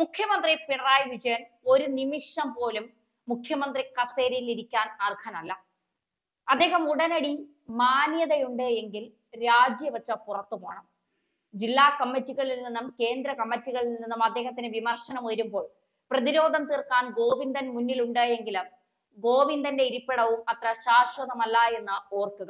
മുഖ്യമന്ത്രി പിണറായി വിജയൻ ഒരു നിമിഷം പോലും മുഖ്യമന്ത്രി കസേരയിൽ ഇരിക്കാൻ അർഹനല്ല അദ്ദേഹം ഉടനടി മാന്യതയുണ്ട് എങ്കിൽ രാജിവെച്ച പുറത്തു പോകണം ജില്ലാ കമ്മിറ്റികളിൽ നിന്നും കേന്ദ്ര കമ്മിറ്റികളിൽ നിന്നും അദ്ദേഹത്തിന് വിമർശനം ഉയരുമ്പോൾ പ്രതിരോധം തീർക്കാൻ ഗോവിന്ദൻ മുന്നിലുണ്ട് എങ്കിലും ഗോവിന്ദന്റെ ഇരിപ്പിടവും അത്ര ശാശ്വതമല്ല എന്ന് ഓർക്കുക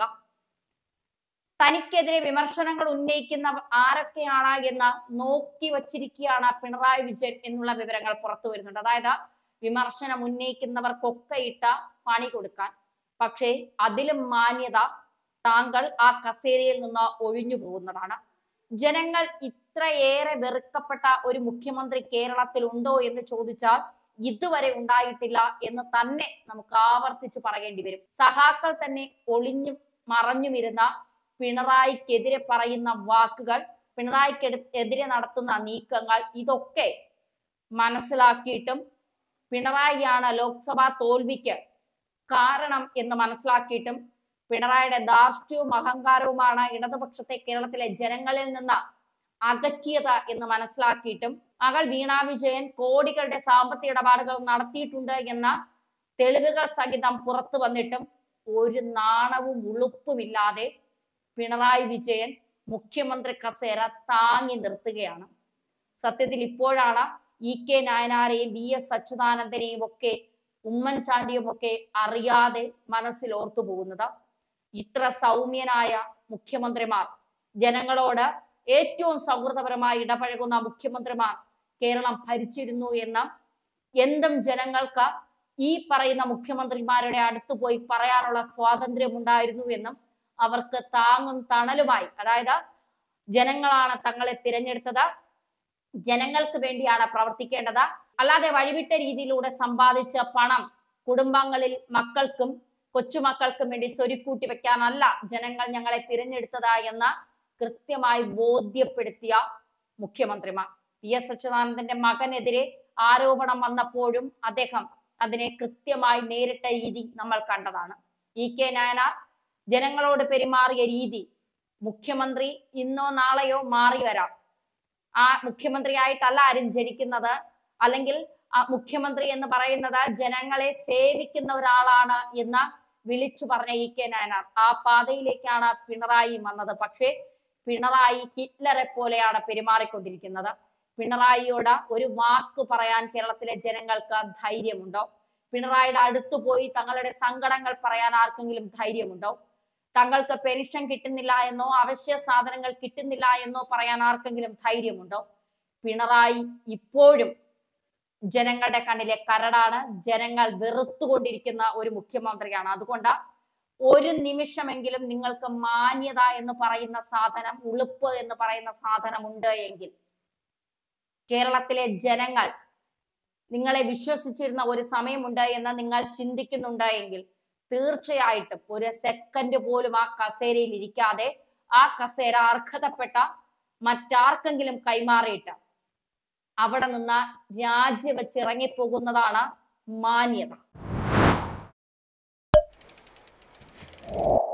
തനിക്കെതിരെ വിമർശനങ്ങൾ ഉന്നയിക്കുന്ന ആരൊക്കെയാണ് എന്ന് നോക്കി വച്ചിരിക്കുകയാണ് പിണറായി വിജയൻ എന്നുള്ള വിവരങ്ങൾ പുറത്തു വരുന്നുണ്ട് അതായത് വിമർശനം ഉന്നയിക്കുന്നവർക്കൊക്കെ ഇട്ട പണി കൊടുക്കാൻ പക്ഷേ അതിലും മാന്യത താങ്കൾ ആ കസേരയിൽ നിന്ന് ഒഴിഞ്ഞു പോകുന്നതാണ് ജനങ്ങൾ ഇത്രയേറെ വെറുക്കപ്പെട്ട ഒരു മുഖ്യമന്ത്രി കേരളത്തിൽ ഉണ്ടോ എന്ന് ചോദിച്ചാൽ ഇതുവരെ ഉണ്ടായിട്ടില്ല എന്ന് തന്നെ നമുക്ക് ആവർത്തിച്ച് പറയേണ്ടി വരും സഹാക്കൾ തന്നെ ഒളിഞ്ഞു മറഞ്ഞുമിരുന്ന പിണറായിക്കെതിരെ പറയുന്ന വാക്കുകൾ പിണറായിക്ക് എതിരെ നടത്തുന്ന നീക്കങ്ങൾ ഇതൊക്കെ മനസ്സിലാക്കിയിട്ടും പിണറായിയാണ് ലോക്സഭാ തോൽവിക്ക് കാരണം എന്ന് മനസ്സിലാക്കിയിട്ടും പിണറായിയുടെ ധാർഷ്ട്യവും അഹങ്കാരവുമാണ് ഇടതുപക്ഷത്തെ കേരളത്തിലെ ജനങ്ങളിൽ നിന്ന് അകറ്റിയത് എന്ന് മനസ്സിലാക്കിയിട്ടും മകൾ വീണ വിജയൻ കോടികളുടെ സാമ്പത്തിക ഇടപാടുകൾ നടത്തിയിട്ടുണ്ട് എന്ന തെളിവുകൾ സഹിതം പുറത്തു വന്നിട്ടും ഒരു നാണവും ഉളുപ്പുമില്ലാതെ പിണറായി വിജയൻ മുഖ്യമന്ത്രി കസേര താങ്ങി നിർത്തുകയാണ് സത്യത്തിൽ ഇപ്പോഴാണ് ഇ കെ നായനാരെയും വി എസ് അച്യുതാനന്ദനെയും ഒക്കെ ഉമ്മൻചാണ്ടിയും ഒക്കെ അറിയാതെ മനസ്സിൽ ഓർത്തു പോകുന്നത് ഇത്ര സൗമ്യനായ മുഖ്യമന്ത്രിമാർ ജനങ്ങളോട് ഏറ്റവും സൗഹൃദപരമായി ഇടപഴകുന്ന മുഖ്യമന്ത്രിമാർ കേരളം ഭരിച്ചിരുന്നു എന്ന എന്തും ജനങ്ങൾക്ക് ഈ പറയുന്ന മുഖ്യമന്ത്രിമാരുടെ അടുത്ത് പോയി പറയാനുള്ള സ്വാതന്ത്ര്യം ഉണ്ടായിരുന്നു എന്നും അവർക്ക് താങ്ങും തണലുമായി അതായത് ജനങ്ങളാണ് തങ്ങളെ തിരഞ്ഞെടുത്തത് ജനങ്ങൾക്ക് വേണ്ടിയാണ് പ്രവർത്തിക്കേണ്ടത് അല്ലാതെ വഴിവിട്ട രീതിയിലൂടെ സമ്പാദിച്ച പണം കുടുംബങ്ങളിൽ മക്കൾക്കും കൊച്ചുമക്കൾക്കും വേണ്ടി സ്വരുക്കൂട്ടി വെക്കാനല്ല ജനങ്ങൾ ഞങ്ങളെ തിരഞ്ഞെടുത്തത് എന്ന് കൃത്യമായി ബോധ്യപ്പെടുത്തിയ മുഖ്യമന്ത്രിമാർ പി എസ് അച്യുതാനന്ദന്റെ മകനെതിരെ ആരോപണം വന്നപ്പോഴും അദ്ദേഹം അതിനെ കൃത്യമായി നേരിട്ട രീതി നമ്മൾ കണ്ടതാണ് ഇ കെ നായനാർ ജനങ്ങളോട് പെരുമാറിയ രീതി മുഖ്യമന്ത്രി ഇന്നോ നാളെയോ മാറി വരാം ആ മുഖ്യമന്ത്രിയായിട്ടല്ല ആരും ജനിക്കുന്നത് അല്ലെങ്കിൽ ആ മുഖ്യമന്ത്രി എന്ന് പറയുന്നത് ജനങ്ങളെ സേവിക്കുന്ന ഒരാളാണ് എന്ന് വിളിച്ചു പറഞ്ഞ ഇ കെ നായനാർ ആ പാതയിലേക്കാണ് പിണറായി വന്നത് പക്ഷേ പിണറായി ഹിറ്റ്ലറെ പോലെയാണ് പെരുമാറിക്കൊണ്ടിരിക്കുന്നത് പിണറായിയോട് ഒരു വാക്ക് പറയാൻ കേരളത്തിലെ ജനങ്ങൾക്ക് ധൈര്യമുണ്ടോ പിണറായിയുടെ അടുത്തു പോയി തങ്ങളുടെ സങ്കടങ്ങൾ പറയാൻ ആർക്കെങ്കിലും ധൈര്യമുണ്ടോ തങ്ങൾക്ക് പെൻഷൻ കിട്ടുന്നില്ല എന്നോ അവശ്യ സാധനങ്ങൾ കിട്ടുന്നില്ല എന്നോ പറയാൻ ആർക്കെങ്കിലും ധൈര്യമുണ്ടോ പിണറായി ഇപ്പോഴും ജനങ്ങളുടെ കണ്ണിലെ കരടാണ് ജനങ്ങൾ വെറുത്തുകൊണ്ടിരിക്കുന്ന ഒരു മുഖ്യമന്ത്രിയാണ് അതുകൊണ്ട് ഒരു നിമിഷമെങ്കിലും നിങ്ങൾക്ക് മാന്യത എന്ന് പറയുന്ന സാധനം ഉളുപ്പ് എന്ന് പറയുന്ന സാധനം ഉണ്ട് എങ്കിൽ കേരളത്തിലെ ജനങ്ങൾ നിങ്ങളെ വിശ്വസിച്ചിരുന്ന ഒരു സമയമുണ്ട് എന്ന് നിങ്ങൾ ചിന്തിക്കുന്നുണ്ട് എങ്കിൽ തീർച്ചയായിട്ടും ഒരു സെക്കൻഡ് പോലും ആ കസേരയിൽ ഇരിക്കാതെ ആ കസേര അർഹതപ്പെട്ട മറ്റാർക്കെങ്കിലും കൈമാറിയിട്ട് അവിടെ നിന്ന് രാജിവെച്ച് ഇറങ്ങിപ്പോകുന്നതാണ് മാന്യത